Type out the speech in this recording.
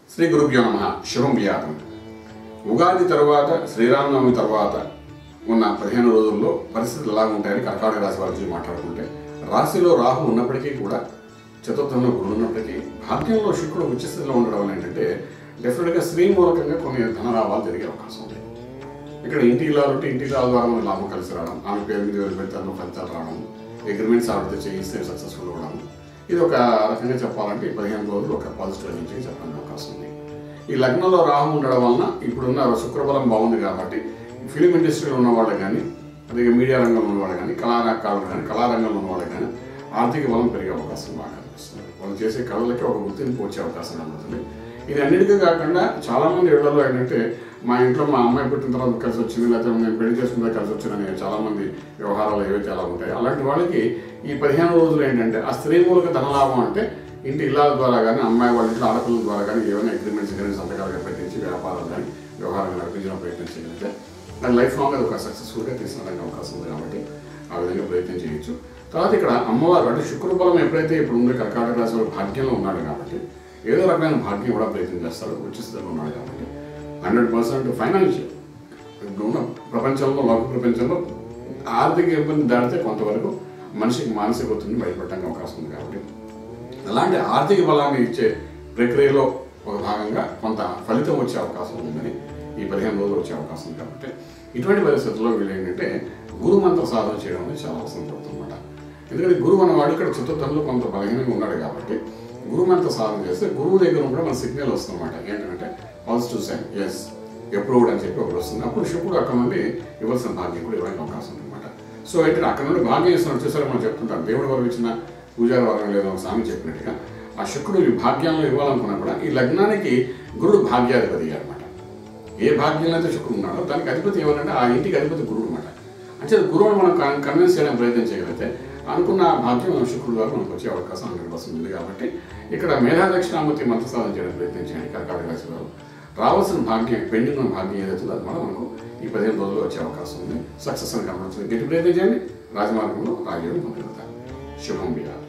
శ్రీ గురుభ్యో నమ శుభం వ్యాతం ఉగాది తరువాత శ్రీరామనవమి తర్వాత ఉన్న పదిహేను రోజుల్లో పరిస్థితులు ఎలా ఉంటాయని కర్కాటక రాశి వారి గురించి మాట్లాడుకుంటే రాశిలో రాహు ఉన్నప్పటికీ కూడా చతుర్థంలో గురుడు ఉన్నప్పటికీ భాగ్యంలో శుక్రుడు ఉచ్చస్థితిలో ఉండడం వల్ల ఏంటంటే డెఫినెట్గా స్త్రీ మూలకంగా కొన్ని ధనలాభాలు జరిగే అవకాశం ఉంది ఇక్కడ ఇంటి ఇల్లాలు ఉంటే ఇంటి ఇల్లాల ద్వారా మన లాభం కలిసి రావడం ఆమె పేరు మీద ఎవరు పెడితే అందులో ఫలితాలు రావడం అగ్రిమెంట్స్ ఆవిడతో చేయిస్తే సక్సెస్ఫుల్ అవ్వడం ఇది ఒక రకంగా చెప్పాలంటే ఈ పదిహేను రోజులు ఒక పాజిటివ్ నుంచి చెప్పడానికి అవకాశం ఉంది ఈ లగ్నంలో రాహు ఉండడం వలన ఇప్పుడున్న శుక్రబలం బాగుంది కాబట్టి ఫిలిం ఇండస్ట్రీలో ఉన్న వాళ్ళు కానీ అదే మీడియా రంగంలో ఉన్న వాళ్ళు కానీ కళాకారులు కానీ కళారంగంలో ఉన్న వాళ్ళు కానీ ఆర్థిక బలం పెరిగే అవకాశం బాగా కనిపిస్తుంది వాళ్ళు చేసే కళలకి ఒక గుర్తింపు వచ్చే అవకాశం కనబడుతుంది ఇది అన్నిటికీ కాకుండా చాలా మంది ఇళ్లలో ఏంటంటే మా ఇంట్లో మా అమ్మాయి పుట్టిన తర్వాత కలిసి వచ్చింది లేకపోతే నేను పెళ్లి చేసుకుంటే కలిసి వచ్చిందని చాలా మంది వ్యవహారాలు ఏవైతే అలా ఉంటాయి అలాంటి వాళ్ళకి ఈ పదిహేను రోజులు ఏంటంటే ఆ స్త్రీ మూలక ధనలాభం అంటే ఇంటి ఇల్లాల ద్వారా కానీ అమ్మాయి వాళ్ళ ఇంట్లో ఆడపిల్లల ద్వారా కానీ ఏమైనా అగ్రిమెంట్స్ కానీ సంతకాలుగా పెట్టించి వ్యాపారాలు కానీ వ్యవహారాలు నడిపించడం ప్రయత్నం చేయగలిగితే అది లైఫ్ లాంగ్ అది ఒక సక్సెస్ఫుల్గా తీసుకురావడానికి అవకాశం ఉంది కాబట్టి ఆ విధంగా ప్రయత్నం చేయొచ్చు తర్వాత ఇక్కడ అమ్మవారు అంటే శుక్ర బలం ఎప్పుడైతే ఇప్పుడు ఉందో కర్కాటక రాశి వాడు భాగ్యంలో ఉన్నాడు కాబట్టి ఏదో రకమైన భాగ్యం కూడా ప్రయత్నం చేస్తాడు ఉచితంలో ఉన్నాడు కాబట్టి హండ్రెడ్ పర్సెంట్ ఫైనాన్షియల్ ఇప్పుడు ఉన్న ప్రపంచంలో లోక ప్రపంచంలో ఆర్థిక ఇబ్బంది దాటితే కొంతవరకు మనిషికి మానసిక ఒత్తిడిని బయటపడడానికి అవకాశం ఉంది కాబట్టి అలాంటి ఆర్థిక బలాన్ని ఇచ్చే ప్రక్రియలో ఒక భాగంగా కొంత ఫలితం వచ్చే అవకాశం ఉందని ఈ పదిహేను రోజులు వచ్చే అవకాశం ఉంది కాబట్టి ఇటువంటి పరిస్థితుల్లో వీళ్ళు ఏంటంటే గురు మంత్ర సాధన చేయడం అనేది చాలా అవసరం పడుతుందన్నమాట ఎందుకంటే గురువు అన్నవాడు ఇక్కడ చతుర్థంలో కొంత బలహీనంగా ఉన్నాడు కాబట్టి గురు మంత్ర సాధన చేస్తే గురువు దగ్గర కూడా మన సిగ్నల్ వస్తుందన్నమాట ఏంటంటే పాజిటివ్ సైన్ ఎస్ అప్రూవ్డ్ అని చెప్పి ఒకటి వస్తుంది అప్పుడు శుక్రుడు అక్కడ నుండి ఇవ్వాల్సిన భాగ్యం కూడా ఇవ్వడానికి అవకాశం ఉందన్నమాట సో ఏంటంటే అక్కడ నుండి భాగ్యం ఇస్తున్నట్టు చూసారు మనం చెప్తుంటాం దేవుడి వరకు ఇచ్చిన పూజారి వరం లేదో ఒక స్వామి చెప్పినట్టుగా ఆ శుక్రుడు ఈ భాగ్యాలను ఇవ్వాలనుకున్నా కూడా ఈ లగ్నానికి గురుడు భాగ్యాధిపతి అనమాట ఏ భాగ్యంలో అయితే శుక్రుడు ఉన్నాడో దానికి అధిపతి ఏమనంటే ఆ ఇంటికి అధిపతి గురుడు అనమాట అంటే గురువుని మనం కన్- కన్విన్స్ చేయడానికి ప్రయత్నం చేయగలిగితే అనుకున్న ఆ భాగ్యం మన శుక్రుడు ద్వారా మనకు వచ్చే అవకాశం హండ్రెడ్ పర్సెంట్ ఉంది కాబట్టి ఇక్కడ మేధా దక్షిణామూర్తి మంత్ర సాధన చేయడానికి ప్రయత్నం చేయండి కర్కాటక రాశి వారు రావాల్సిన భాగ్యం పెండింగ్ ఉన్న భాగ్యం ఏదైతే ఉందో అది కూడా మనకు ఈ పదిహేను రోజుల్లో వచ్చే అవకాశం ఉంది సక్సెస్ అని కనబడుతుంది గట్టి ప్రయత్నం చేయండి రాజమార్గంలో రాజయోగం పొందగలుగుతారు శుభం బియా